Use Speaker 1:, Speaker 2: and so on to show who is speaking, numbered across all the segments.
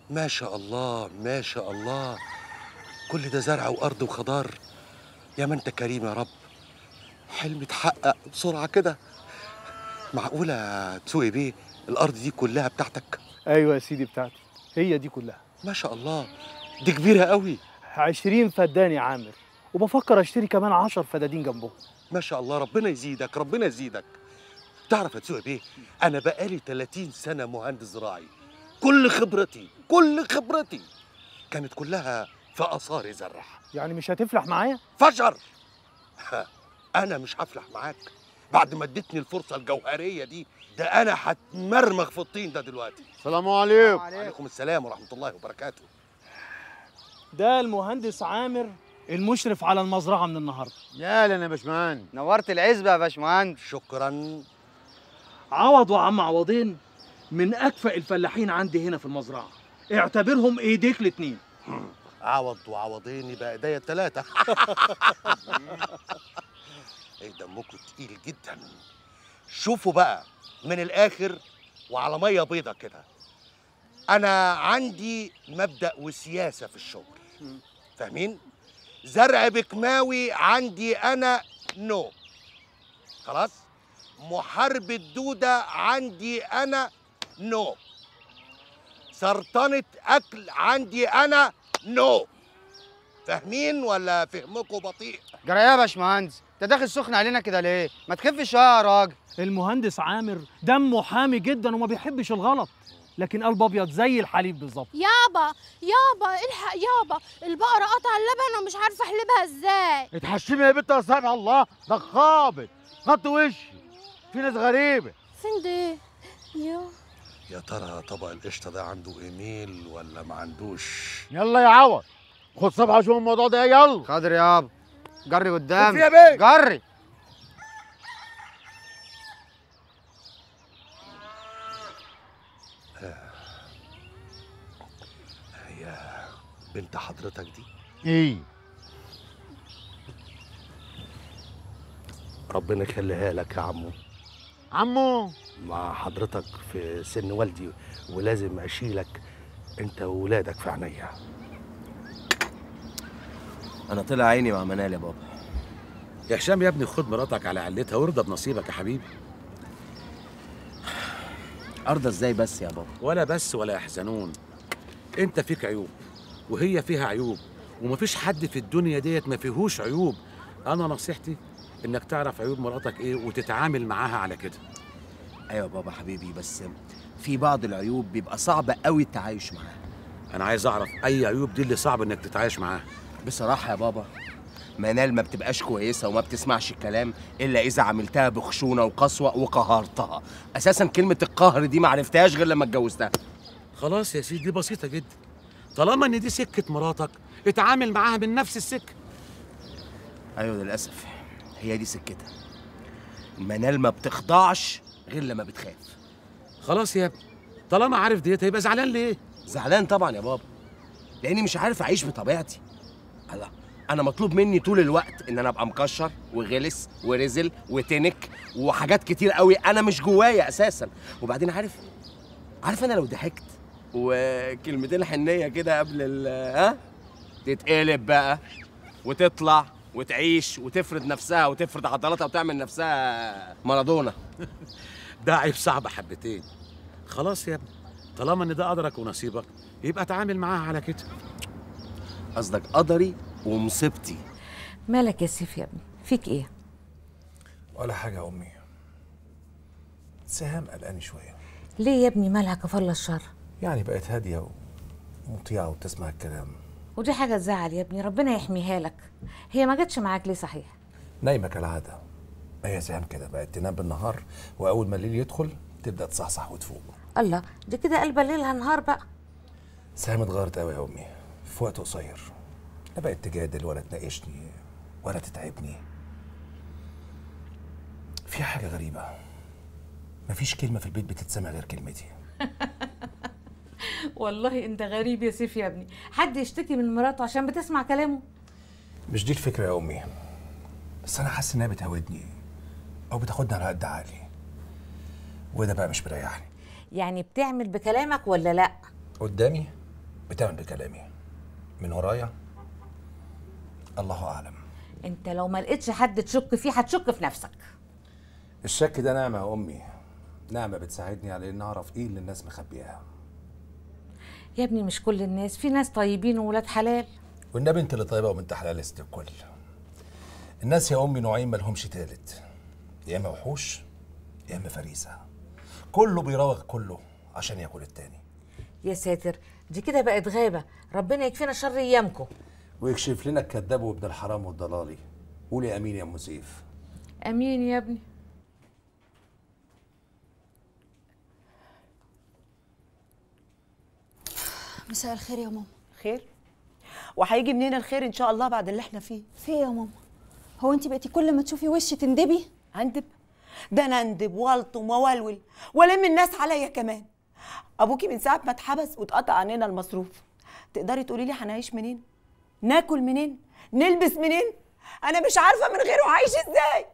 Speaker 1: ما شاء الله ما شاء الله كل ده زرع وارض وخضار يا ما انت كريم يا رب حلم اتحقق بسرعه كده معقوله تسوقي بيه الارض دي كلها بتاعتك
Speaker 2: ايوه يا سيدي بتاعتي هي دي كلها
Speaker 1: ما شاء الله دي كبيره قوي
Speaker 2: عشرين فدان يا عامر وبفكر اشتري كمان عشر فدادين جنبهم
Speaker 1: ما شاء الله ربنا يزيدك ربنا يزيدك تعرف يا تسوقي بيه انا بقالي 30 سنه مهندس زراعي كل خبرتي كل خبرتي كانت كلها في اثار زرع
Speaker 2: يعني مش هتفلح معايا
Speaker 1: فشر ها، انا مش هفلح معاك بعد ما اديتني الفرصه الجوهريه دي ده انا هتمرمغ في الطين ده دلوقتي
Speaker 3: السلام عليكم
Speaker 1: وعليكم السلام ورحمه الله وبركاته
Speaker 2: ده المهندس عامر المشرف على المزرعه من النهارده
Speaker 3: يا اهلا يا باشمهندس
Speaker 4: نورت العزبه يا باشمهندس
Speaker 1: شكرا
Speaker 5: عوض وعم عوضين من اكفأ الفلاحين عندي هنا في المزرعه اعتبرهم ايديك الاتنين
Speaker 1: عوض وعوضين يبقى ايديا التلاته ايه دمكم تقيل جدا شوفوا بقى من الاخر وعلى ميه بيضه كده انا عندي مبدا وسياسه في الشغل فاهمين زرع بكماوي عندي انا نو خلاص محارب الدوده عندي انا نو سرطانه اكل عندي انا نو فاهمين ولا فهمكم بطيء
Speaker 4: جرى ايه يا باشمهندس انت داخل سخن علينا كده ليه ما تخفش شويه يا راجل
Speaker 2: المهندس عامر دمه حامي جدا وما بيحبش الغلط لكن قلب ابيض زي الحليب بالظبط
Speaker 6: يابا يابا الحق يابا البقرة قطع اللبن ومش عارفة احلبها ازاي
Speaker 3: اتحشمي يا بنت يا سامح الله ده خابط خط وشي في ناس غريبه
Speaker 6: فين ده يا
Speaker 1: يا ترى طبق القشطه ده عنده ايميل ولا ما عندوش
Speaker 3: يلا يا عوض خد صبحه شوف الموضوع ده يلا
Speaker 4: خضر يابا جري قدام
Speaker 3: يا بيه
Speaker 4: جري
Speaker 1: هي بنت حضرتك دي
Speaker 3: ايه
Speaker 1: ربنا يخليها لك يا عمو
Speaker 3: عمو
Speaker 1: مع حضرتك في سن والدي ولازم اشيلك انت وولادك في عينيا
Speaker 7: انا طلع عيني مع منال يا بابا
Speaker 8: يا هشام يا ابني خد مراتك على علتها وارضى بنصيبك يا حبيبي
Speaker 7: ارضى ازاي بس يا بابا
Speaker 8: ولا بس ولا يحزنون انت فيك عيوب وهي فيها عيوب ومفيش حد في الدنيا ديت ما فيهوش عيوب انا نصيحتي انك تعرف عيوب مراتك ايه وتتعامل معاها على كده
Speaker 7: ايوه بابا حبيبي بس في بعض العيوب بيبقى صعب قوي التعايش معاها
Speaker 8: انا عايز اعرف اي عيوب دي اللي صعب انك تتعايش معاها
Speaker 7: بصراحه يا بابا منال ما بتبقاش كويسه وما بتسمعش الكلام الا اذا عملتها بخشونه وقسوه وقهرتها اساسا كلمه القهر دي ما عرفتهاش غير لما اتجوزتها
Speaker 8: خلاص يا سيدي دي بسيطه جدا طالما ان دي سكه مراتك اتعامل معاها من نفس السكه
Speaker 7: ايوه للاسف هي دي سكتها منال ما بتخضعش غير لما بتخاف
Speaker 8: خلاص يا ابني طالما عارف ديت هيبقى زعلان ليه
Speaker 7: زعلان طبعا يا بابا لاني مش عارف اعيش بطبيعتي الله انا مطلوب مني طول الوقت ان انا ابقى مكشر وغلس ورزل وتنك وحاجات كتير قوي انا مش جوايا اساسا وبعدين عارف عارف انا لو ضحكت وكلمتين حنيه كده قبل ال ها تتقلب بقى وتطلع وتعيش وتفرد نفسها وتفرد عضلاتها وتعمل نفسها مارادونا
Speaker 8: ده عيب صعب حبتين خلاص يا ابني طالما ان ده قدرك ونصيبك يبقى اتعامل معاها على كده
Speaker 7: قصدك قدري ومصيبتي
Speaker 9: مالك يا سيف يا ابني فيك ايه
Speaker 10: ولا حاجة يا أمي سهام قلقاني شوية
Speaker 9: ليه يا ابني مالها كفر الشر
Speaker 10: يعني بقت هادية ومطيعة وبتسمع الكلام
Speaker 9: ودي حاجه تزعل يا ابني ربنا يحميها لك هي ما جاتش معاك ليه صحيح
Speaker 10: نايمة كالعادة هي سهام كده بقت تنام بالنهار وأول ما الليل يدخل تبدأ تصحصح وتفوق
Speaker 9: الله دي كده قلبه ليلها نهار بقى
Speaker 10: سهام اتغيرت قوي يا أمي في وقت قصير لا بقت تجادل ولا تناقشني ولا تتعبني في حاجة غريبة مفيش كلمة في البيت بتتسمع غير كلمتي
Speaker 9: والله انت غريب يا سيف يا ابني حد يشتكي من مراته عشان بتسمع كلامه
Speaker 10: مش دي الفكرة يا أمي بس أنا حاسس إنها بتهودني أو بتاخدني على قد عقلي وده بقى مش مريحني
Speaker 9: يعني بتعمل بكلامك ولا لا
Speaker 10: قدامي بتعمل بكلامي من ورايا الله اعلم
Speaker 9: انت لو ما لقيتش حد تشك فيه هتشك في نفسك
Speaker 10: الشك ده نعمه يا امي نعمه بتساعدني على ان اعرف ايه اللي الناس مخبياها
Speaker 9: يا ابني مش كل الناس في ناس طيبين وولاد حلال
Speaker 10: والنبي انت اللي طيبه وبنت حلال يا ست الكل الناس يا امي نوعين مالهمش تالت يا اما وحوش يا اما فريسه كله بيراوغ كله عشان ياكل التاني
Speaker 9: يا ساتر دي كده بقت غابه ربنا يكفينا شر ايامكم
Speaker 10: ويكشف لنا الكذاب وابن الحرام والضلالي قولي امين يا ام سيف
Speaker 9: امين يا ابني
Speaker 11: مساء الخير يا ماما
Speaker 12: خير وهيجي منين الخير ان شاء الله بعد اللي احنا فيه
Speaker 11: في ايه يا ماما هو انت بقيتي كل ما تشوفي وشي تندبي
Speaker 12: اندب ده انا اندب والطم وولول والم الناس عليا كمان ابوكي من ساعه ما اتحبس واتقطع عننا المصروف تقدري تقولي لي هنعيش منين ناكل منين نلبس منين انا مش عارفه من غيره عايش ازاي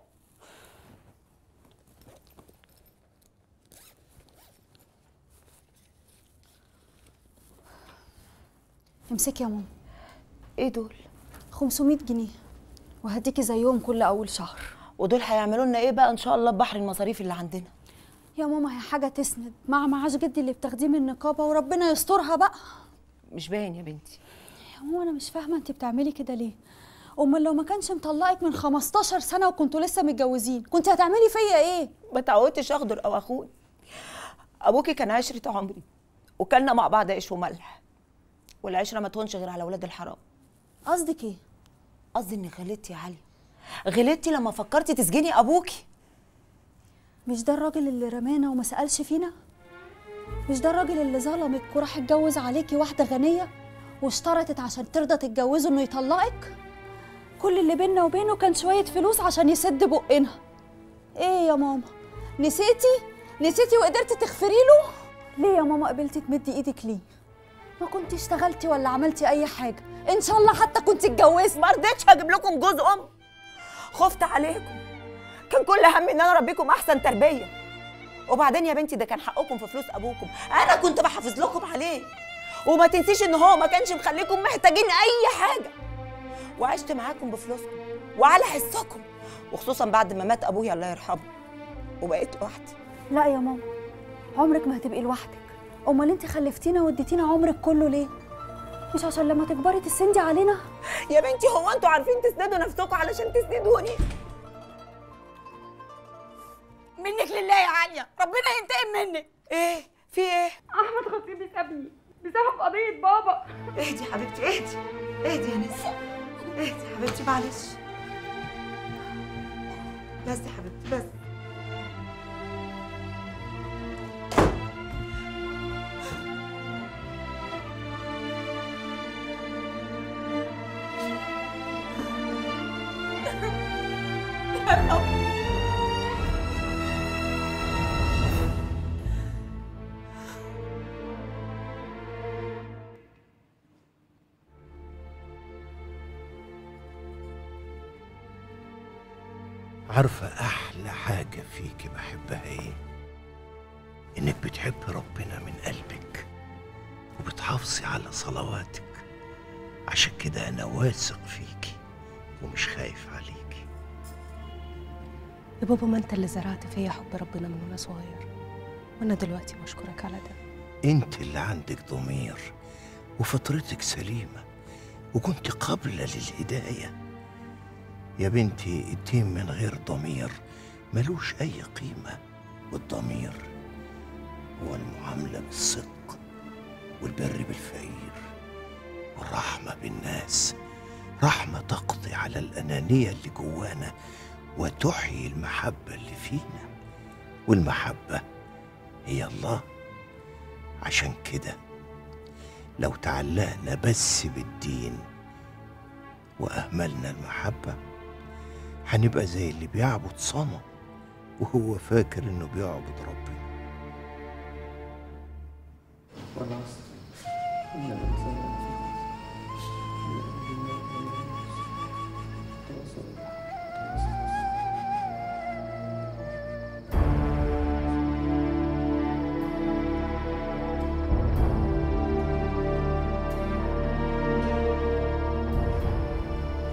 Speaker 11: امسكي يا ماما
Speaker 12: ايه دول
Speaker 11: 500 جنيه وهديكي زيهم كل اول شهر
Speaker 12: ودول هيعملوا لنا ايه بقى ان شاء الله ببحر المصاريف اللي عندنا
Speaker 11: يا ماما هي حاجه تسند مع معاش جدي اللي بتاخديه من النقابه وربنا يسترها بقى
Speaker 12: مش باين يا بنتي
Speaker 11: يا ماما انا مش فاهمه انت بتعملي كده ليه امال لو ما كانش مطلقك من 15 سنه وكنتوا لسه متجوزين كنت هتعملي فيا ايه
Speaker 12: ما تعودتش اخضر او اخون ابوكي كان عشره عمري وكلنا مع بعض عيش وملح والعشره ما تهونش غير على ولاد الحرام
Speaker 11: قصدك ايه
Speaker 12: قصدي اني غلطتي يا علي غلطتي لما فكرتي تسجني ابوكي
Speaker 11: مش ده الراجل اللي رمانا وما سالش فينا مش ده الراجل اللي ظلمك وراح اتجوز عليكي واحده غنيه واشترطت عشان ترضى تتجوزه انه يطلقك كل اللي بينا وبينه كان شويه فلوس عشان يسد بقنا ايه يا ماما نسيتي نسيتي وقدرتي تغفري له ليه يا ماما قبلتي تمدي ايدك ليه ما كنت اشتغلتي ولا عملتي اي حاجه ان شاء الله حتى كنت اتجوزت
Speaker 12: ما رضيتش اجيب لكم جوز ام خفت عليكم كان كل همي ان انا اربيكم احسن تربيه وبعدين يا بنتي ده كان حقكم في فلوس ابوكم انا كنت بحافظ لكم عليه وما تنسيش ان هو ما كانش مخليكم محتاجين اي حاجه وعشت معاكم بفلوسكم وعلى حسكم وخصوصا بعد ما مات ابويا الله يرحمه وبقيت لوحدي
Speaker 11: لا يا ماما عمرك ما هتبقي لوحدك امال انت خلفتينا واديتينا عمرك كله ليه مش عشان لما تكبري تسندي علينا
Speaker 12: يا بنتي هو انتوا عارفين تسندوا نفسكم علشان تسندوني منك لله يا عاليه ربنا ينتقم منك ايه في ايه
Speaker 13: احمد خطيبي سابني بسبب قضيه بابا
Speaker 12: اهدي يا حبيبتي اهدي اهدي يا نسا اهدي يا حبيبتي معلش بس يا حبيبتي بس
Speaker 14: عارفة أحلى حاجة فيكي بحبها إيه؟ إنك بتحبي ربنا من قلبك وبتحافظي على صلواتك عشان كده أنا واثق فيكي ومش خايف عليكي
Speaker 15: يا بابا ما انت اللي زرعت فيا حب ربنا من وانا صغير وانا دلوقتي بشكرك على ده
Speaker 14: أنت اللي عندك ضمير وفطرتك سليمة وكنت قابلة للهداية يا بنتي الدين من غير ضمير ملوش أي قيمة والضمير هو المعاملة بالصدق والبر بالفقير والرحمة بالناس رحمة تقضي على الأنانية اللي جوانا وتحيي المحبة اللي فينا والمحبة هي الله عشان كده لو تعلقنا بس بالدين وأهملنا المحبة هنبقى زي اللي بيعبد صنم وهو فاكر إنه بيعبد ربنا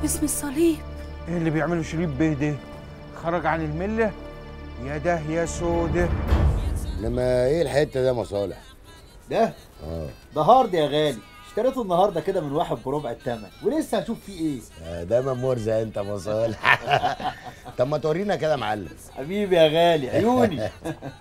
Speaker 15: باسم الصليب
Speaker 3: ايه اللي بيعمله شريف بيه ده خرج عن المله يا ده يا سوده
Speaker 16: انما ايه الحته ده مصالح
Speaker 17: ده
Speaker 16: اه
Speaker 17: ده هارد يا غالي اشتريته النهارده كده من واحد بربع الثمن ولسه هشوف فيه ايه
Speaker 16: آه، دايما مرزق انت مصالح طب ما تورينا كده يا معلم
Speaker 17: حبيبي يا غالي عيوني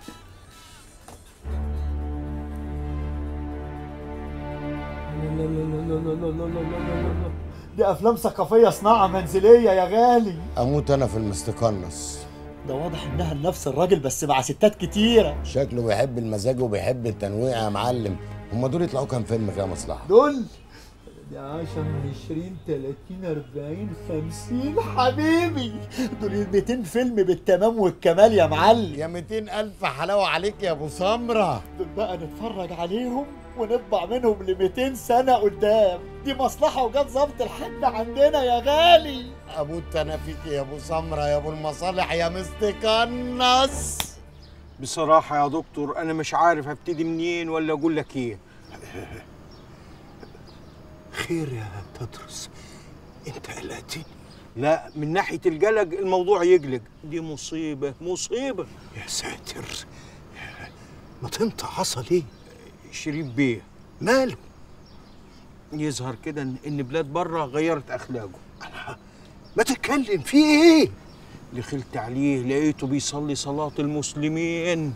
Speaker 17: دي افلام ثقافيه صناعه منزليه يا غالي
Speaker 16: اموت انا في المستقنص
Speaker 17: ده واضح انها لنفس الراجل بس مع ستات كتيره
Speaker 16: شكله بيحب المزاج وبيحب التنويع يا معلم هما دول يطلعوا كام فيلم كده مصلحه
Speaker 17: دول دي 10 من 20 30 40 50 حبيبي دول 200 فيلم بالتمام والكمال يا معلم
Speaker 16: يا 200 الف حلاوه عليك يا ابو سمره
Speaker 17: دول بقى نتفرج عليهم ونطبع منهم ل 200 سنه قدام دي مصلحه وجت ظبط الحد عندنا يا غالي
Speaker 16: اموت انا فيك يا ابو سمره يا ابو المصالح يا مستقنص
Speaker 3: بصراحه يا دكتور انا مش عارف ابتدي منين ولا اقول لك ايه خير يا تدرس انت قلقتني لا من ناحيه القلق الموضوع يقلق دي مصيبه مصيبه يا ساتر ما تنطع حصل ايه شريف بيه ماله يظهر كده ان إن بلاد بره غيرت اخلاقه ما تتكلم في ايه دخلت عليه لقيته بيصلي صلاة المسلمين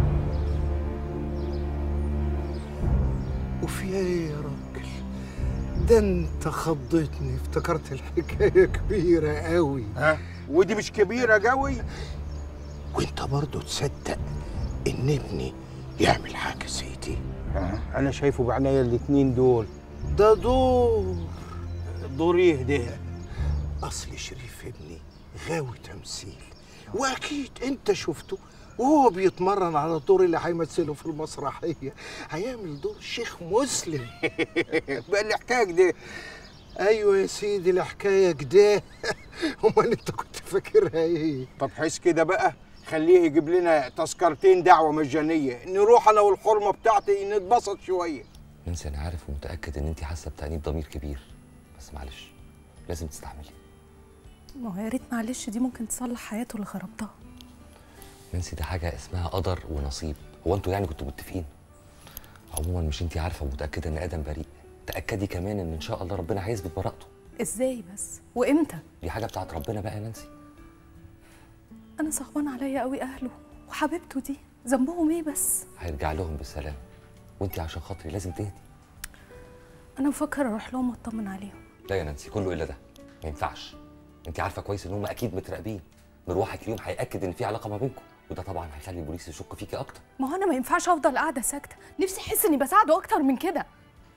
Speaker 3: وفي ايه يا راجل ده انت خضتني افتكرت الحكاية كبيرة قوي ها ودي مش كبيرة قوي وانت برضو تصدق ان ابني يعمل حاجة زي دي ها انا شايفه بعناية الاتنين دول ده دور دور ايه ده اصل شريف ابني غاوي تمثيل واكيد انت شفته وهو بيتمرن على الدور اللي هيمثله في المسرحيه هيعمل دور شيخ مسلم بقى الحكايه كده ايوه يا سيدي الحكايه كده امال انت كنت فاكرها ايه طب حس كده بقى خليه يجيب لنا تذكرتين دعوه مجانيه نروح انا والحرمه بتاعتي نتبسط شويه
Speaker 18: نانسي انا عارف ومتاكد ان انت حاسه بتانيب ضمير كبير بس معلش لازم تستحملي
Speaker 15: ما هو يا ريت معلش دي ممكن تصلح حياته اللي خربتها
Speaker 18: نانسي دي حاجه اسمها قدر ونصيب هو انتوا يعني كنتوا متفقين عموما مش انت عارفه ومتاكده ان ادم بريء تاكدي كمان ان ان شاء الله ربنا هيثبت براءته
Speaker 15: ازاي بس وامتى
Speaker 18: دي حاجه بتاعت ربنا بقى يا نانسي
Speaker 15: انا صعبان عليا قوي اهله وحبيبته دي ذنبهم ايه بس
Speaker 18: هيرجع لهم بالسلام وانت عشان خاطري لازم تهدي
Speaker 15: انا بفكر اروح لهم واطمن عليهم
Speaker 18: لا يا نانسي كله الا ده ما ينفعش انت عارفه كويس ان هم اكيد متراقبين مروحك ليهم هياكد ان في علاقه ما بينكم وده طبعا هيخلي البوليس يشك فيكي اكتر
Speaker 15: ما هو انا ما ينفعش افضل قاعده ساكته نفسي احس اني بساعده اكتر من كده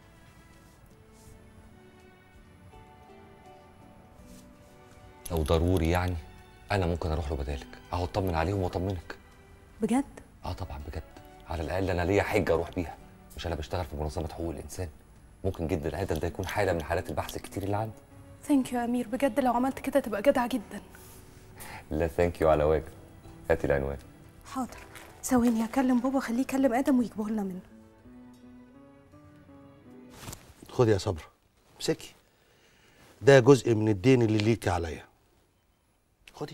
Speaker 18: لو ضروري يعني انا ممكن اروح له بدالك اهو اطمن عليهم واطمنك
Speaker 15: بجد
Speaker 18: اه طبعا بجد على الاقل انا ليا حجه اروح بيها مش انا بشتغل في منظمه حقوق الانسان ممكن جدا ادم ده يكون حاله من حالات البحث الكتير اللي عندي
Speaker 15: ثانك يو يا امير بجد لو عملت كده تبقى جدع جدا
Speaker 18: لا ثانك يو على واجب هاتي العنوان
Speaker 15: حاضر ثواني اكلم بابا خليه يكلم ادم ويجيبه لنا منه
Speaker 1: خد يا صبرا امسكي ده جزء من الدين اللي ليكي عليا خدي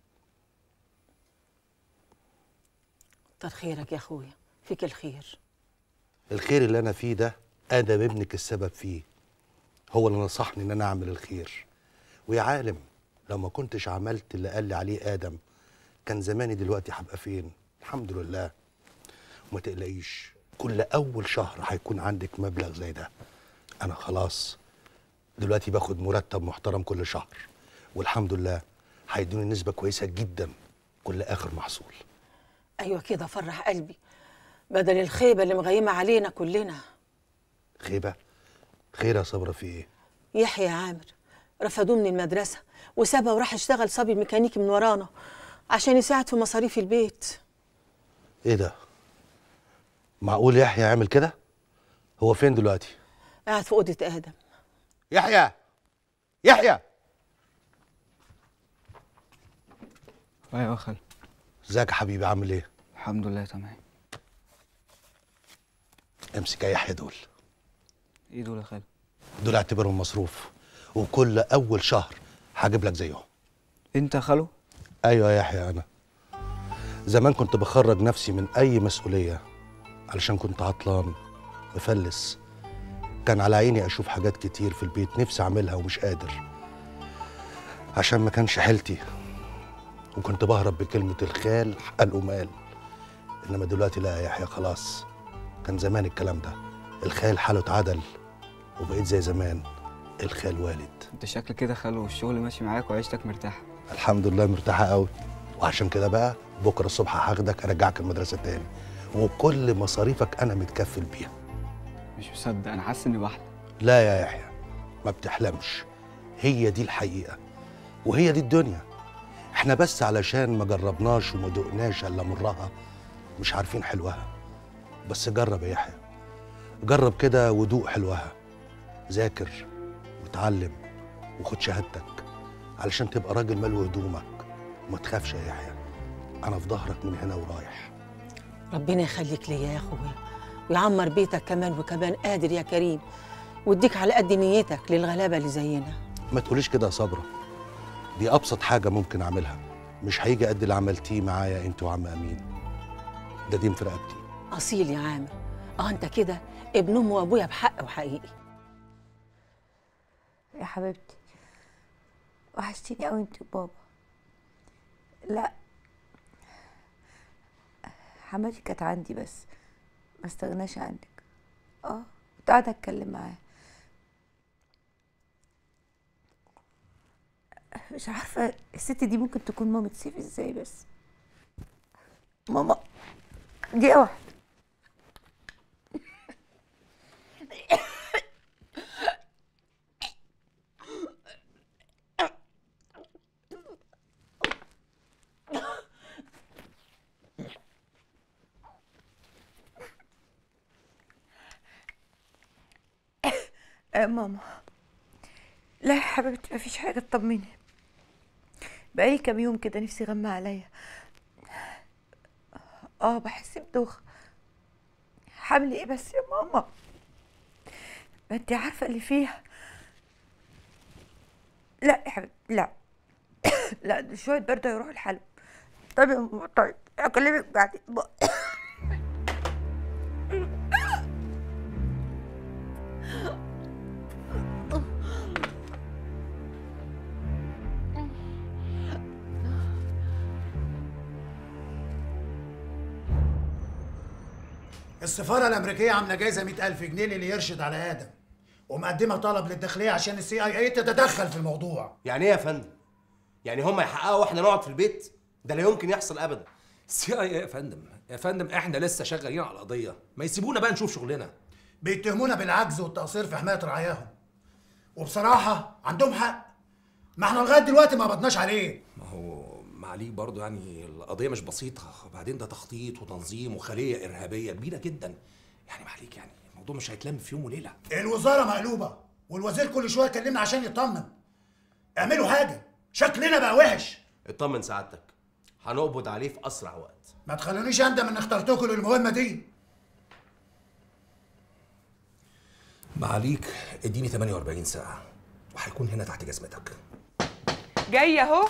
Speaker 12: كتر خيرك يا اخويا فيك الخير
Speaker 1: الخير اللي انا فيه ده ادم ابنك السبب فيه هو اللي نصحني ان انا اعمل الخير ويا عالم لو ما كنتش عملت اللي قال لي عليه ادم كان زماني دلوقتي هبقى فين الحمد لله وما تقلقيش كل اول شهر هيكون عندك مبلغ زي ده انا خلاص دلوقتي باخد مرتب محترم كل شهر والحمد لله هيدوني نسبه كويسه جدا كل اخر محصول
Speaker 12: ايوه كده فرح قلبي بدل الخيبه اللي مغيمه علينا كلنا
Speaker 1: خيبه خير يا صبرا في ايه
Speaker 12: يحيى يا عامر رفضوه من المدرسه وسابها وراح اشتغل صبي ميكانيكي من ورانا عشان يساعد في مصاريف البيت
Speaker 1: ايه ده معقول يحيى يعمل كده هو فين دلوقتي
Speaker 12: قاعد في اوضه ادم
Speaker 1: يحيى يحيى
Speaker 19: ايوه يا خال
Speaker 1: ازيك يا حبيبي عامل ايه
Speaker 19: الحمد لله تمام
Speaker 1: امسك يا يحيى دول
Speaker 19: ايه دول يا خال
Speaker 1: دول اعتبرهم مصروف وكل اول شهر هجيب لك زيهم
Speaker 19: انت يا خالو
Speaker 1: ايوه يا يحيى انا زمان كنت بخرج نفسي من اي مسؤوليه علشان كنت عطلان مفلس كان على عيني اشوف حاجات كتير في البيت نفسي اعملها ومش قادر عشان ما كانش حيلتي وكنت بهرب بكلمه الخال حقل ومال انما دلوقتي لا يا يحيى خلاص كان زمان الكلام ده الخال حاله اتعدل وبقيت زي زمان الخال والد
Speaker 19: انت شكلك كده خالو والشغل ماشي معاك وعيشتك مرتاحه
Speaker 1: الحمد لله مرتاحه قوي وعشان كده بقى بكره الصبح هاخدك ارجعك المدرسه تاني وكل مصاريفك انا متكفل بيها
Speaker 19: مش مصدق انا حاسس اني بحلم
Speaker 1: لا يا يحيى ما بتحلمش هي دي الحقيقه وهي دي الدنيا احنا بس علشان ما جربناش وما دقناش الا مرها مش عارفين حلوها بس جرب يا يحيى جرب كده ودوق حلوها ذاكر واتعلم وخد شهادتك علشان تبقى راجل ملو هدومك وما تخافش يا يحيى انا في ظهرك من هنا ورايح
Speaker 12: ربنا يخليك ليا يا اخويا ويعمر بيتك كمان وكمان قادر يا كريم واديك على قد نيتك للغلابه اللي زينا
Speaker 1: ما تقوليش كده يا صبرا دي ابسط حاجه ممكن اعملها مش هيجي قد اللي عملتيه معايا انت وعم امين ده دين في رقبتي
Speaker 12: اصيل يا عامر اه انت كده ابن ام وابويا بحق وحقيقي
Speaker 20: يا حبيبتي وحشتيني قوي انت وبابا لا حماتي كانت عندي بس ما استغناش عنك اه كنت قاعده اتكلم معاه مش عارفه الست دي ممكن تكون مامة سيف ازاي بس ماما دي واحده آه ماما لا يا حبيبتي مفيش حاجة تطمني بقالي كام يوم كده نفسي غمى عليا اه بحس بدوخة حمل ايه بس يا ماما ما انتي عارفة اللي فيها لا يا حبيبتي لا لا ده شوية برد هيروح الحلب طيب يا ماما طيب اكلمك بعدين
Speaker 17: السفارة الأمريكية عاملة جايزة 100000 جنيه للي يرشد على آدم ومقدمة طلب للداخلية عشان السي اي اي تتدخل في الموضوع
Speaker 7: يعني ايه يا فندم؟ يعني هم يحققوا واحنا نقعد في البيت؟ ده لا يمكن يحصل ابدا
Speaker 10: سي اي يا فندم يا فندم احنا لسه شغالين على القضيه ما يسيبونا بقى نشوف شغلنا
Speaker 17: بيتهمونا بالعجز والتقصير في حماية رعاياهم وبصراحة عندهم حق ما احنا لغاية دلوقتي ما قبضناش عليه
Speaker 10: ما هو معاليك برضو يعني القضيه مش بسيطه وبعدين ده تخطيط وتنظيم وخليه ارهابيه كبيره جدا يعني معاليك يعني الموضوع مش هيتلم في يوم وليله
Speaker 17: الوزارة مقلوبة والوزير كل شوية يكلمنا عشان يطمن اعملوا حاجة شكلنا بقى وحش
Speaker 7: اطمن سعادتك هنقبض عليه في اسرع وقت
Speaker 17: ما تخلونيش اندم ان اخترتكم للمهمة دي
Speaker 10: معاليك اديني 48 ساعه وهيكون هنا تحت جزمتك
Speaker 13: جاي اهو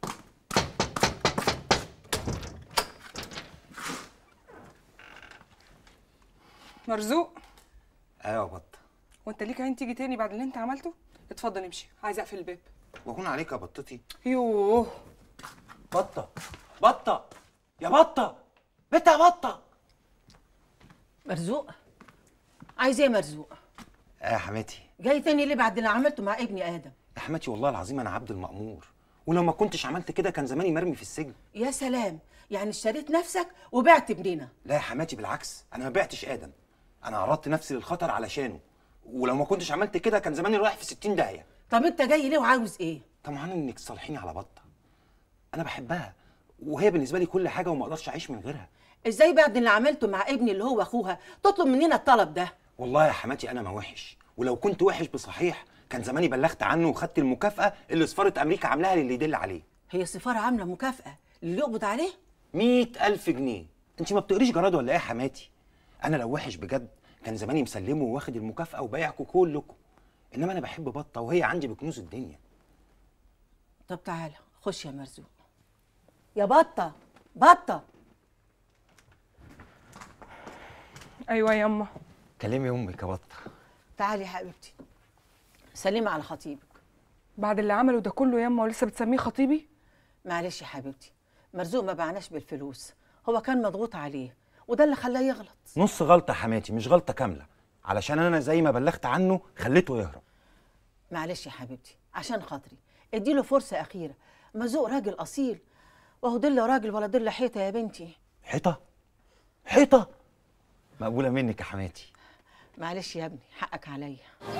Speaker 13: مرزوق
Speaker 21: ايوه يا بط
Speaker 13: وانت ليك عين تيجي تاني بعد اللي انت عملته اتفضل امشي عايز اقفل الباب
Speaker 21: واكون عليك يا بطتي
Speaker 13: يوه
Speaker 21: بطه بطه يا بطه بنت يا بطه
Speaker 12: مرزوق عايز ايه يا مرزوق
Speaker 21: اه يا حماتي
Speaker 12: جاي تاني ليه بعد اللي عملته مع ابني ادم
Speaker 21: يا حماتي والله العظيم انا عبد المأمور ولو ما كنتش عملت كده كان زماني مرمي في السجن
Speaker 12: يا سلام يعني اشتريت نفسك وبعت ابننا
Speaker 21: لا يا حماتي بالعكس انا ما بعتش ادم انا عرضت نفسي للخطر علشانه ولو ما كنتش عملت كده كان زماني رايح في 60 داهيه
Speaker 12: طب انت جاي ليه وعاوز ايه
Speaker 21: طمعان انك تصالحيني على بطه انا بحبها وهي بالنسبه لي كل حاجه وما اقدرش اعيش من غيرها
Speaker 12: ازاي بعد اللي عملته مع ابني اللي هو اخوها تطلب مننا الطلب ده
Speaker 21: والله يا حماتي انا ما وحش ولو كنت وحش بصحيح كان زماني بلغت عنه وخدت المكافاه اللي سفاره امريكا عاملاها للي يدل عليه
Speaker 12: هي السفاره عامله مكافاه اللي يقبض عليه
Speaker 21: مئة ألف جنيه انت ما بتقريش جراد ولا ايه يا حماتي انا لو وحش بجد كان زماني مسلمه واخد المكافاه وبايعكم كلكم انما انا بحب بطه وهي عندي بكنوز الدنيا
Speaker 12: طب تعالى خش يا مرزوق يا بطه بطه
Speaker 5: ايوه ياما
Speaker 21: كلمي امك يا بطه
Speaker 12: تعالي يا حبيبتي سلمي على خطيبك
Speaker 5: بعد اللي عمله ده كله ياما ولسه بتسميه خطيبي
Speaker 12: معلش يا حبيبتي مرزوق ما بعناش بالفلوس هو كان مضغوط عليه وده اللي خلاه يغلط
Speaker 21: نص غلطه حماتي مش غلطه كامله علشان انا زي ما بلغت عنه خليته يهرب
Speaker 12: معلش يا حبيبتي عشان خاطري اديله فرصه اخيره مرزوق راجل اصيل وهو ضل راجل ولا ضل حيطه يا بنتي
Speaker 21: حيطه حيطه مقبوله منك يا حماتي
Speaker 12: معلش يا ابني حقك عليا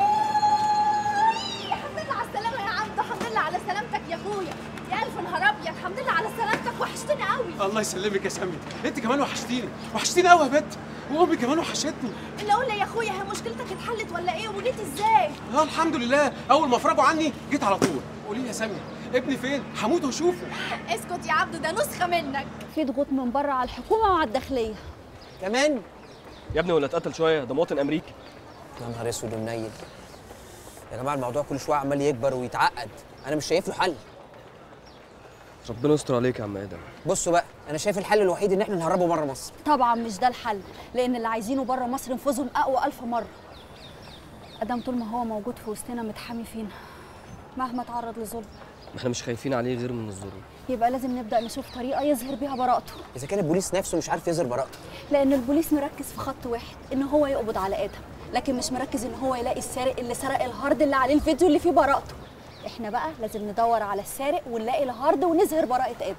Speaker 6: الحمد لله على السلامة يا عبدو الحمد لله على سلامتك يا اخويا يا الف نهار ابيض الحمد لله على سلامتك وحشتني قوي
Speaker 22: الله يسلمك يا سامي انت كمان وحشتيني وحشتيني قوي يا بنت وامي كمان وحشتني
Speaker 6: اللي اقول لي يا اخويا هي مشكلتك اتحلت ولا ايه وجيت ازاي
Speaker 22: اه الحمد لله اول ما افرجوا عني جيت على طول قولي لي يا سامي ابني فين هموت واشوفه
Speaker 6: اسكت يا عبدو ده نسخة منك
Speaker 11: في ضغوط من بره على الحكومه وعلى الداخليه
Speaker 23: كمان
Speaker 24: يا ابني ولا اتقتل شويه ده مواطن امريكي
Speaker 23: يا نهار اسود ومنيل يا جماعه الموضوع كل شويه عمال يكبر ويتعقد انا مش شايف له حل
Speaker 24: ربنا يستر عليك يا عم ادم
Speaker 23: بصوا بقى انا شايف الحل الوحيد ان احنا نهربه بره مصر
Speaker 11: طبعا مش ده الحل لان اللي عايزينه بره مصر نفوذهم اقوى الف مره ادم طول ما هو موجود في وسطنا متحامي فينا مهما تعرض لظلم
Speaker 24: ما احنا مش خايفين عليه غير من الظلم
Speaker 11: يبقى لازم نبدا نشوف طريقه يظهر بيها براءته
Speaker 23: اذا كان البوليس نفسه مش عارف يظهر براءته
Speaker 11: لان البوليس مركز في خط واحد ان هو يقبض على ادم لكن مش مركز ان هو يلاقي السارق اللي سرق الهارد اللي عليه الفيديو اللي فيه براءته احنا بقى لازم ندور على السارق ونلاقي الهارد ونظهر براءه ادم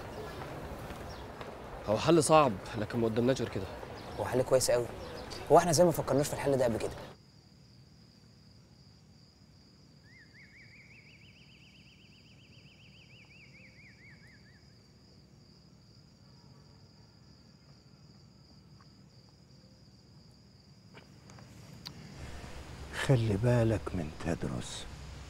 Speaker 24: هو حل صعب لكن ما قدامناش غير كده
Speaker 23: هو حل كويس قوي هو احنا زي ما فكرناش في الحل ده قبل كده
Speaker 14: خلي بالك من تدرس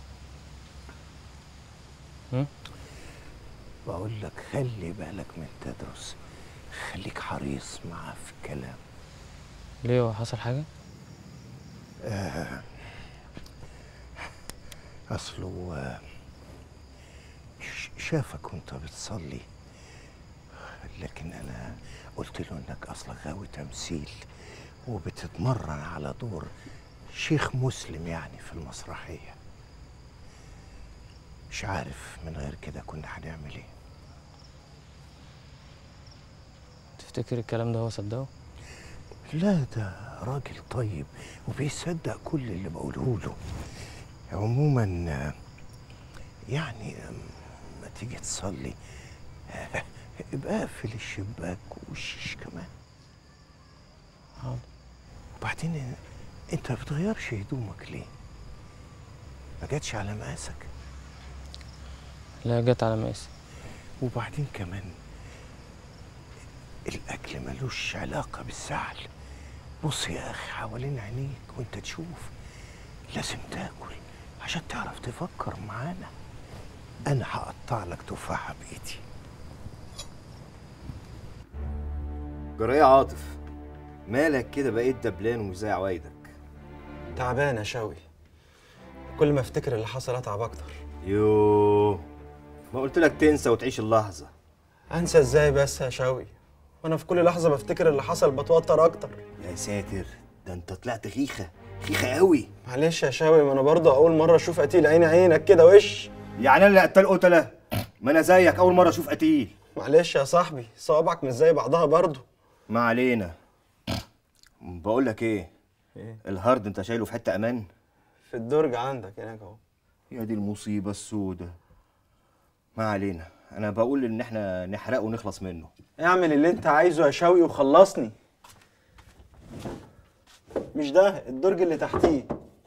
Speaker 14: بقول لك خلي بالك من تدرس خليك حريص معاه في الكلام
Speaker 24: ليه هو حصل حاجه
Speaker 14: آه اصله آه، ش- شافك وانت بتصلي لكن انا قلت له انك اصلا غاوي تمثيل وبتتمرن على دور شيخ مسلم يعني في المسرحيه مش عارف من غير كده كنا هنعمل ايه
Speaker 24: تفتكر الكلام ده هو صدقه
Speaker 14: لا ده راجل طيب وبيصدق كل اللي بقوله له عموما آه، يعني آه، ما تيجي تصلي آه، ابقى اقفل الشباك والشيش كمان
Speaker 24: حاضر
Speaker 14: وبعدين آه، انت ما بتغيرش هدومك ليه ما جاتش على مقاسك
Speaker 24: لا جت على مقاسي
Speaker 14: وبعدين كمان الاكل ملوش علاقه بالزعل بص يا اخي حوالين عينيك وانت تشوف لازم تاكل عشان تعرف تفكر معانا انا هقطع لك تفاحه بايدي
Speaker 21: جرايه يا عاطف مالك كده بقيت دبلان ومش زي عوايدك
Speaker 25: تعبان يا شوي كل ما افتكر اللي حصل اتعب اكتر
Speaker 21: يوه ما قلت لك تنسى وتعيش اللحظه
Speaker 25: انسى ازاي بس يا شوي وانا في كل لحظه بفتكر اللي حصل بتوتر اكتر
Speaker 21: يا ساتر ده انت طلعت خيخه خيخه قوي
Speaker 25: معلش يا شوي ما انا برضه اول مره اشوف قتيل عيني عينك كده وش
Speaker 21: يعني انا اللي قتال قتله ما انا زيك اول مره اشوف قتيل
Speaker 25: معلش يا صاحبي صوابعك مش زي بعضها برضه
Speaker 21: ما علينا بقول لك ايه
Speaker 25: ايه
Speaker 21: الهارد انت شايله في حته امان
Speaker 25: في الدرج عندك هناك اهو
Speaker 21: يا دي المصيبه السودة ما علينا انا بقول ان احنا نحرقه ونخلص منه
Speaker 25: اعمل اللي انت عايزه يا شوي وخلصني مش ده الدرج اللي تحتيه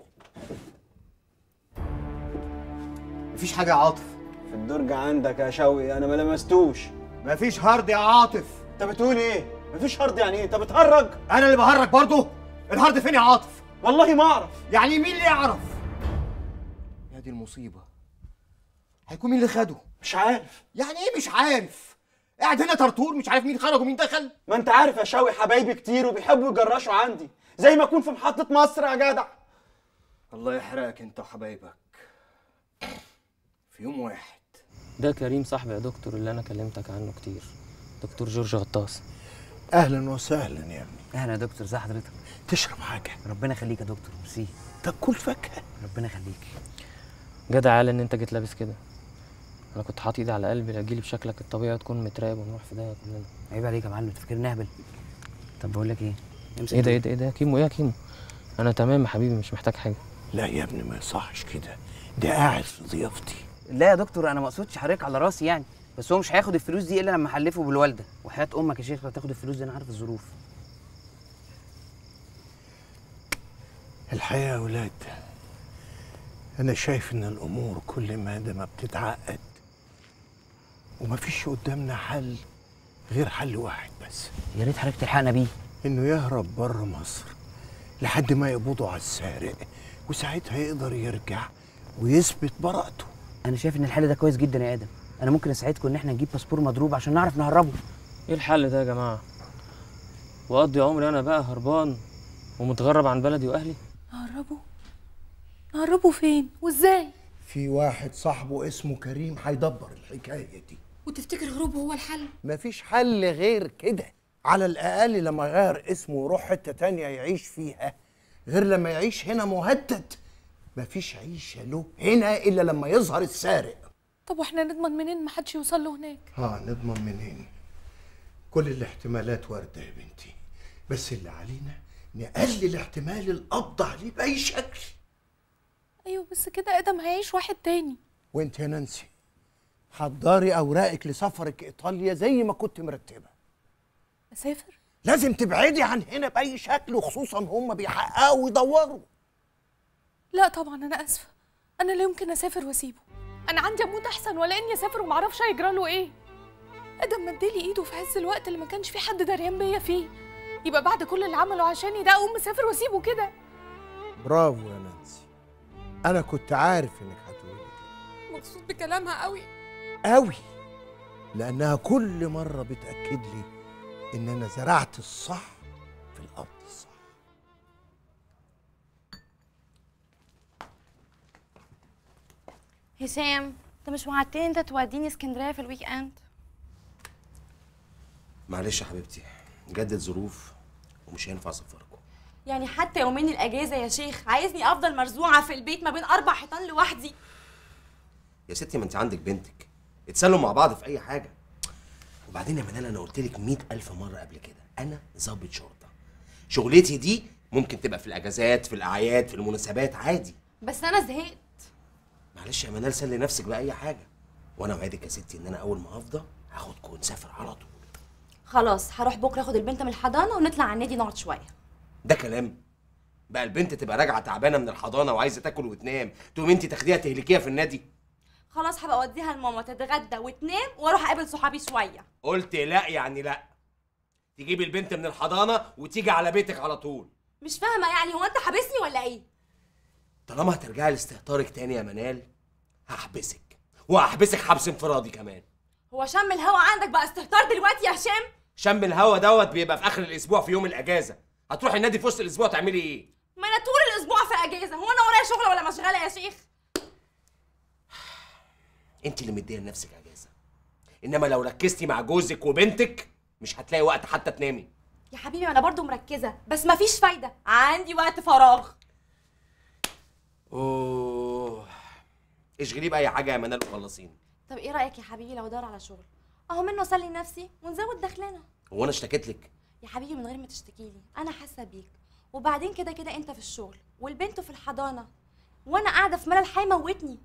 Speaker 21: مفيش حاجه يا عاطف
Speaker 25: في الدرج عندك يا شوي انا ما لمستوش
Speaker 21: مفيش هارد يا عاطف
Speaker 25: انت بتقول ايه مفيش هارد يعني ايه انت بتهرج
Speaker 21: انا اللي بهرج برضه الهارد فين يا عاطف
Speaker 25: والله ما اعرف
Speaker 21: يعني مين اللي يعرف يا دي المصيبه هيكون مين اللي خده
Speaker 25: مش عارف
Speaker 21: يعني ايه مش عارف قاعد هنا طرطور مش عارف مين خرج ومين دخل
Speaker 25: ما انت عارف يا شوي حبايبي كتير وبيحبوا يجرشوا عندي زي ما اكون في محطة مصر يا جدع
Speaker 21: الله يحرقك انت وحبايبك في يوم واحد
Speaker 2: ده كريم صاحبي يا دكتور اللي انا كلمتك عنه كتير دكتور جورج غطاس
Speaker 3: اهلا وسهلا يا ابني
Speaker 4: اهلا يا دكتور ازي حضرتك
Speaker 3: تشرب حاجه
Speaker 4: ربنا يخليك يا دكتور ميرسي
Speaker 3: طب كل فاكهه
Speaker 4: ربنا يخليك
Speaker 2: جدع عال ان انت جيت لابس كده انا كنت حاطط ايدي على قلبي لاجيلي بشكلك الطبيعي وتكون متراقب ونروح في داهيه كلنا
Speaker 4: عيب عليك يا معلم تفكرني اهبل طب بقول لك ايه امسك
Speaker 2: ايه ده ايه
Speaker 4: دول.
Speaker 2: ده ايه ده يا كيمو ايه يا كيمو انا تمام يا حبيبي مش محتاج حاجه
Speaker 3: لا يا ابني ما يصحش كده ده قاعد في ضيافتي
Speaker 4: لا يا دكتور انا ما اقصدش حضرتك على راسي يعني بس هو مش هياخد الفلوس دي الا لما احلفه بالوالده وحياه امك يا شيخ لا تاخد الفلوس دي انا عارف الظروف
Speaker 3: الحقيقه يا اولاد انا شايف ان الامور كل ما ده ما بتتعقد ومفيش قدامنا حل غير حل واحد بس
Speaker 4: يا ريت حضرتك تلحقنا بيه
Speaker 3: انه يهرب بره مصر لحد ما يقبضوا على السارق وساعتها يقدر يرجع ويثبت براءته
Speaker 4: انا شايف ان الحل ده كويس جدا يا ادم انا ممكن اساعدكم ان احنا نجيب باسبور مضروب عشان نعرف نهربه
Speaker 2: ايه الحل ده يا جماعه واقضي عمري انا بقى هربان ومتغرب عن بلدي واهلي
Speaker 20: نهربوا نهربوا فين وازاي
Speaker 3: في واحد صاحبه اسمه كريم هيدبر الحكايه دي
Speaker 20: وتفتكر هروبه هو الحل
Speaker 3: مفيش حل غير كده على الأقل لما يغير اسمه ويروح حتة تانية يعيش فيها غير لما يعيش هنا مهدد مفيش عيشة له هنا إلا لما يظهر السارق
Speaker 20: طب واحنا نضمن منين محدش يوصل له هناك
Speaker 3: ها نضمن منين كل الاحتمالات واردة يا بنتي بس اللي علينا نقلل احتمال القبض عليه بأي شكل
Speaker 20: ايوه بس كده ادم هيعيش واحد تاني
Speaker 3: وانت يا نانسي حضري أوراقك لسفرك إيطاليا زي ما كنت مرتبة
Speaker 20: اسافر
Speaker 3: لازم تبعدي عن هنا بأي شكل وخصوصا هم بيحققوا ويدوروا
Speaker 20: لا طبعا انا اسفه انا لا يمكن اسافر واسيبه انا عندي اموت احسن ولا اني اسافر ومعرفش هيجرى له ايه ادم مديلي ايده في عز الوقت اللي ما كانش في حد دريان بيا فيه يبقى بعد كل اللي عمله عشاني ده اقوم مسافر واسيبه كده
Speaker 3: برافو يا نانسي أنا كنت عارف إنك هتقولي
Speaker 20: مبسوط بكلامها قوي
Speaker 3: قوي لأنها كل مرة بتأكد لي إن أنا زرعت الصح في الأرض الصح
Speaker 8: هشام انت مش وعدتني انت توديني اسكندريه في الويك اند
Speaker 7: معلش يا حبيبتي جدد ظروف ومش هينفع اسفركم
Speaker 8: يعني حتى يومين الاجازه يا شيخ عايزني افضل مرزوعه في البيت ما بين اربع حيطان لوحدي
Speaker 7: يا ستي ما انت عندك بنتك اتسلوا مع بعض في اي حاجه وبعدين يا منال انا قلت لك 100000 مره قبل كده انا ضابط شرطه شغلتي دي ممكن تبقى في الاجازات في الاعياد في المناسبات عادي
Speaker 8: بس انا زهقت
Speaker 7: معلش يا منال سلي نفسك باي حاجه وانا اوعدك يا ستي ان انا اول ما افضى هاخدكم ونسافر على طول
Speaker 8: خلاص هروح بكره اخد البنت من الحضانه ونطلع على النادي نقعد شويه
Speaker 7: ده كلام بقى البنت تبقى راجعه تعبانه من الحضانه وعايزه تاكل وتنام تقوم انت تاخديها تهلكيها في النادي
Speaker 8: خلاص هبقى اوديها لماما تتغدى وتنام واروح اقابل صحابي شويه
Speaker 7: قلت لا يعني لا تجيبي البنت من الحضانه وتيجي على بيتك على طول
Speaker 8: مش فاهمه يعني هو انت حابسني ولا ايه
Speaker 7: طالما هترجعي لاستهتارك تاني يا منال هحبسك وهحبسك حبس انفرادي كمان
Speaker 8: هو شم الهوا عندك بقى استهتار دلوقتي يا هشام
Speaker 7: شم الهوا دوت بيبقى في اخر الاسبوع في يوم الاجازه هتروحي النادي في وسط الاسبوع تعملي ايه
Speaker 8: ما انا طول الاسبوع في اجازه هو انا ورايا شغل ولا مشغله يا شيخ
Speaker 7: انت اللي مديه لنفسك اجازه انما لو ركزتي مع جوزك وبنتك مش هتلاقي وقت حتى تنامي
Speaker 8: يا حبيبي انا برضو مركزه بس مفيش فايده عندي وقت فراغ
Speaker 7: اوه اشغليه باي حاجه يا منال وخلصيني
Speaker 8: طب ايه رايك يا حبيبي لو ادور على شغل اهو منه اسلي نفسي ونزود دخلنا
Speaker 7: هو انا اشتكيت لك
Speaker 8: يا حبيبي من غير ما تشتكي لي انا حاسه بيك وبعدين كده كده انت في الشغل والبنت في الحضانه وانا قاعده في ملل هيموتني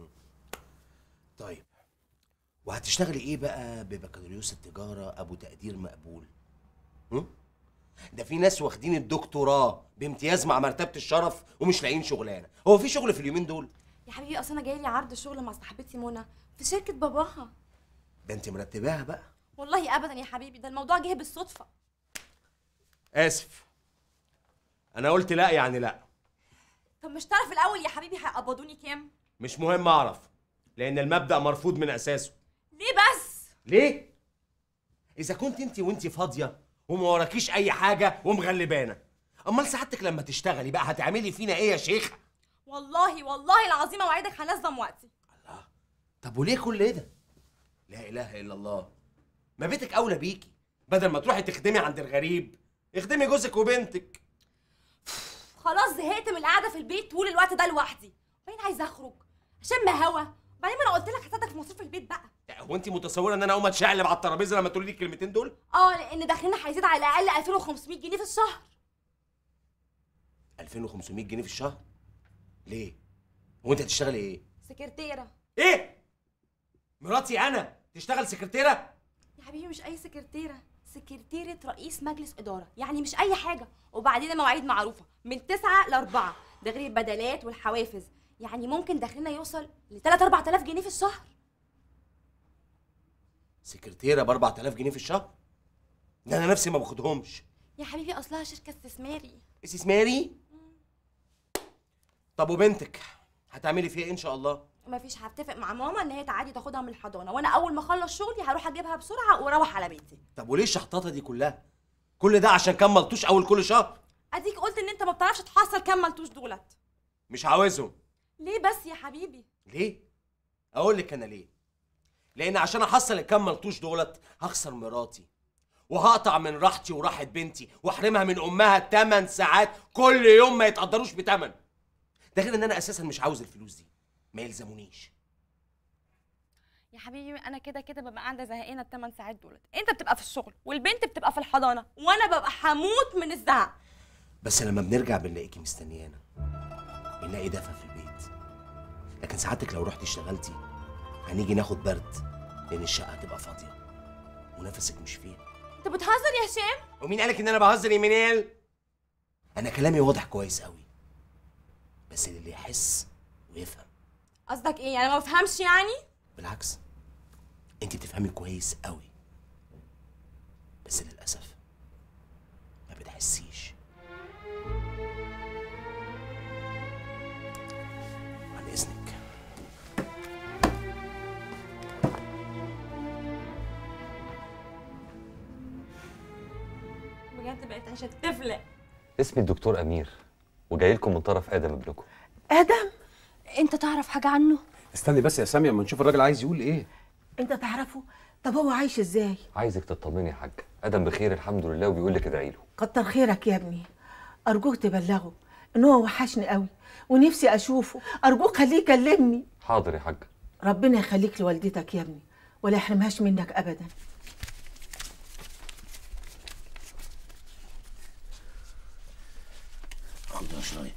Speaker 7: طيب وهتشتغلي ايه بقى ببكالوريوس التجاره ابو تقدير مقبول هم؟ ده في ناس واخدين الدكتوراه بامتياز مع مرتبه الشرف ومش لاقيين شغلانه هو في شغل في اليومين دول
Speaker 8: يا حبيبي اصل انا جاي لي عرض شغل مع صاحبتي منى في شركه باباها
Speaker 7: ده انت مرتباها بقى
Speaker 8: والله ابدا يا حبيبي ده الموضوع جه بالصدفه
Speaker 7: اسف انا قلت لا يعني لا
Speaker 8: طب مش تعرف الاول يا حبيبي هيقبضوني كام
Speaker 7: مش مهم اعرف لان المبدا مرفوض من اساسه
Speaker 8: ليه بس
Speaker 7: ليه اذا كنت انت وانت فاضيه وما وراكيش اي حاجه ومغلبانه امال سعادتك لما تشتغلي بقى هتعملي فينا ايه يا شيخه
Speaker 8: والله والله العظيم اوعدك هنظم وقتي
Speaker 7: طب وليه كل ده لا اله الا الله ما بيتك اولى بيكي بدل ما تروحي تخدمي عند الغريب اخدمي جوزك وبنتك
Speaker 8: خلاص زهقت من القعده في البيت طول الوقت ده لوحدي وبعدين عايزه اخرج اشم هوا وبعدين ما انا قلت لك هساعدك في مصروف البيت بقى
Speaker 7: هو انت متصوره ان انا اقوم اتشقلب على الترابيزه لما تقولي لي الكلمتين دول
Speaker 8: اه لان دخلنا هيزيد على الاقل 2500 جنيه في الشهر
Speaker 7: 2500 جنيه في الشهر ليه هو انت هتشتغلي ايه
Speaker 8: سكرتيره
Speaker 7: ايه مراتي انا تشتغل سكرتيره
Speaker 8: يا حبيبي مش اي سكرتيره سكرتيرة رئيس مجلس إدارة يعني مش أي حاجة وبعدين المواعيد معروفة من 9 ل 4 ده غير البدلات والحوافز يعني ممكن دخلنا يوصل ل 3 4000 جنيه في الشهر
Speaker 7: سكرتيره ب 4000 جنيه في الشهر ده انا نفسي ما باخدهمش
Speaker 8: يا حبيبي أصلها شركة استثماري
Speaker 7: استثماري طب وبنتك هتعملي فيها ايه ان شاء الله
Speaker 8: مفيش هتفق مع ماما ان هي تعادي تاخدها من الحضانه وانا اول ما اخلص شغلي هروح اجيبها بسرعه واروح على بيتي
Speaker 7: طب وليه الشحطاطه دي كلها كل ده عشان كام ملطوش اول كل شهر
Speaker 8: اديك قلت ان انت ما بتعرفش تحصل كام ملتوش دولت
Speaker 7: مش عاوزهم
Speaker 8: ليه بس يا حبيبي
Speaker 7: ليه اقول لك انا ليه لان عشان احصل الكام ملطوش دولت هخسر مراتي وهقطع من راحتي وراحه بنتي واحرمها من امها 8 ساعات كل يوم ما يتقدروش بتمن ده غير ان انا اساسا مش عاوز الفلوس دي ما يلزمونيش
Speaker 8: يا حبيبي انا كده كده ببقى قاعده زهقانه الثمان ساعات دولت انت بتبقى في الشغل والبنت بتبقى في الحضانه وانا ببقى هموت من الزهق
Speaker 7: بس لما بنرجع بنلاقيكي مستنيانا بنلاقي دفى في البيت لكن ساعتك لو رحتي اشتغلتي هنيجي ناخد برد لان الشقه هتبقى فاضيه ونفسك مش فيها
Speaker 8: انت بتهزر يا هشام
Speaker 7: ومين قالك ان انا بهزر يا منال انا كلامي واضح كويس قوي بس اللي يحس ويفهم
Speaker 8: قصدك ايه يعني ما بفهمش يعني
Speaker 7: بالعكس انت بتفهمي كويس قوي بس للاسف ما بتحسيش عن اذنك
Speaker 8: بجد بقيت عشان تفلق
Speaker 9: اسمي الدكتور امير وجاي لكم من طرف ادم ابنكم
Speaker 8: ادم انت تعرف حاجه عنه
Speaker 22: استني بس يا سامي اما نشوف الراجل عايز يقول ايه
Speaker 12: انت تعرفه طب هو عايش ازاي
Speaker 9: عايزك تطمني يا حاج ادم بخير الحمد لله وبيقول لك ادعي له
Speaker 12: كتر خيرك يا ابني ارجوك تبلغه ان هو وحشني قوي ونفسي اشوفه ارجوك خليه يكلمني
Speaker 9: حاضر يا حاج
Speaker 12: ربنا يخليك لوالدتك يا ابني ولا يحرمهاش منك ابدا
Speaker 15: خدها شوية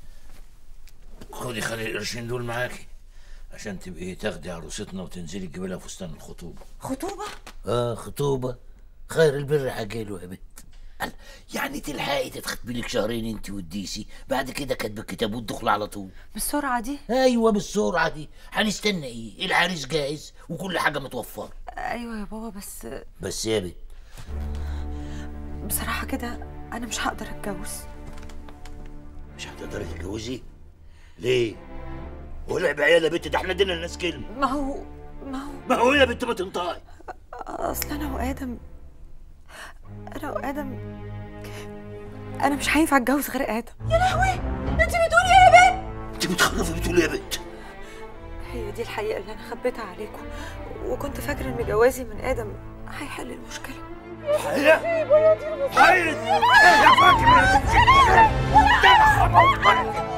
Speaker 15: خدي خلي القرشين دول معاكي عشان تبقي تاخدي عروستنا وتنزلي تجيبي لها فستان الخطوبة
Speaker 12: خطوبه
Speaker 15: اه خطوبة خير البر حجاله يا بنت قال يعني تلحقي تتخطبي لك شهرين انت والديسي بعد كده كاتب الكتاب والدخل على طول
Speaker 12: بالسرعه دي
Speaker 15: ايوه بالسرعة دي هنستنى ايه العريس جاهز وكل حاجة متوفرة
Speaker 12: ايوه يا بابا بس
Speaker 15: بس يا بنت
Speaker 12: بصراحه كده انا مش هقدر اتجوز
Speaker 15: مش هتقدري تتجوزي ليه؟ ولعب عيال يا بنت ده احنا ادينا الناس كلمة
Speaker 12: ما هو ما هو
Speaker 15: ما هو يا بنت ما تنطقي
Speaker 12: اصل انا وادم انا وادم انا مش هينفع اتجوز غير ادم
Speaker 8: يا لهوي انت بتقولي ايه يا بنت
Speaker 15: انت بتخرفي بتقولي يا بنت
Speaker 12: هي دي الحقيقه اللي انا خبيتها عليكم وكنت فاكره ان جوازي من ادم هيحل المشكله
Speaker 15: حقيقة حقيقة يا فاكرة